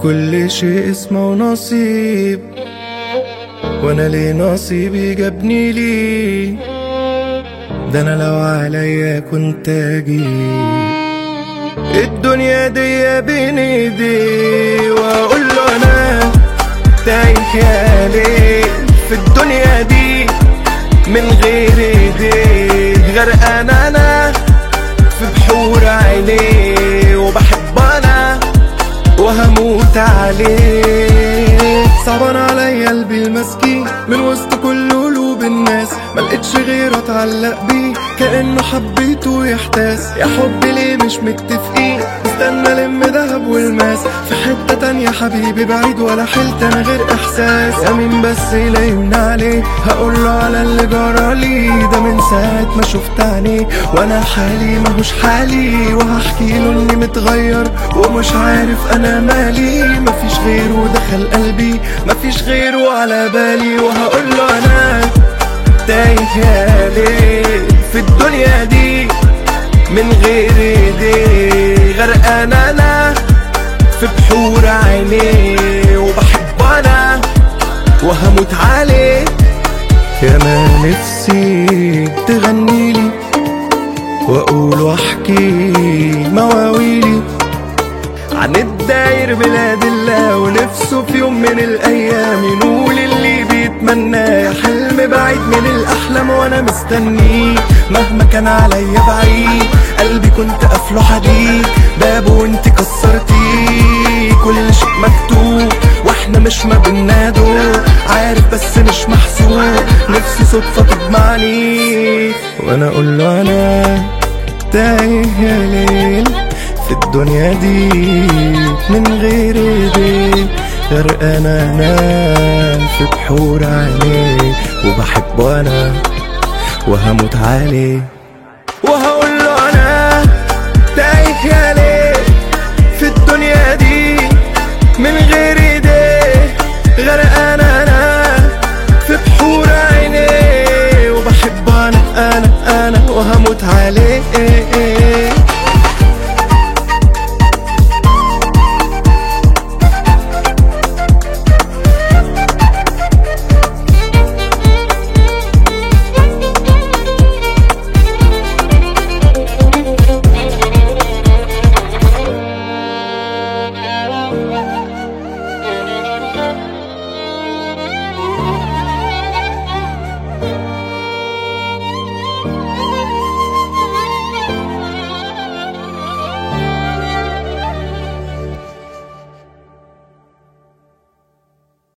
كل شيء اسمه نصيب وانا ليه نصيبي جابني ليه ده انا لو عليا كنت اجيب الدنيا دي بين ايدي واقول له انا تايه يا ليل في الدنيا دي من غير ايديه غرقان انا في بحور عينيه وبحب انا وهموت عليه صعبان عليا قلبي المسكين من وسط كل قلوب الناس ملقتش غير اتعلق بيه كانه حبيته يحتاس يا حبي ليه مش متفقين استنى لم دهب والماس في حتة تانية حبيبي بعيد ولا حلت انا غير احساس يا مين بس يلايمنا عليه هقول له على اللي جرالي ده من ساعة ما شفت عينيه وانا حالي ماهوش حالي وهحكي له اني متغير ومش عارف انا مالي مفيش غيره دخل قلبي مفيش غيره على بالي وهقول له انا تايه يا ليل في الدنيا دي من غير ايديه غرقان انا في بحور عينيه وبحب انا وهموت عليه يا ما نفسي تغني لي واقول واحكي مواويلي عن الداير بلاد الله ونفسه في يوم من الايام ينول اللي بيتمناه حلم بعيد من الاحلام وانا مستنيه مهما كان عليا بعيد قلبي كنت قافله حديد بابه وانت كسرتيه كل شيء مكتوب واحنا مش ما بننادو عارف بس مش محسوب نفسي صدفة تجمعني وانا اقول له انا تايه يا ليل في الدنيا دي من غير ايدي غرقان انا في بحور عينيه وبحبه انا وهموت عليه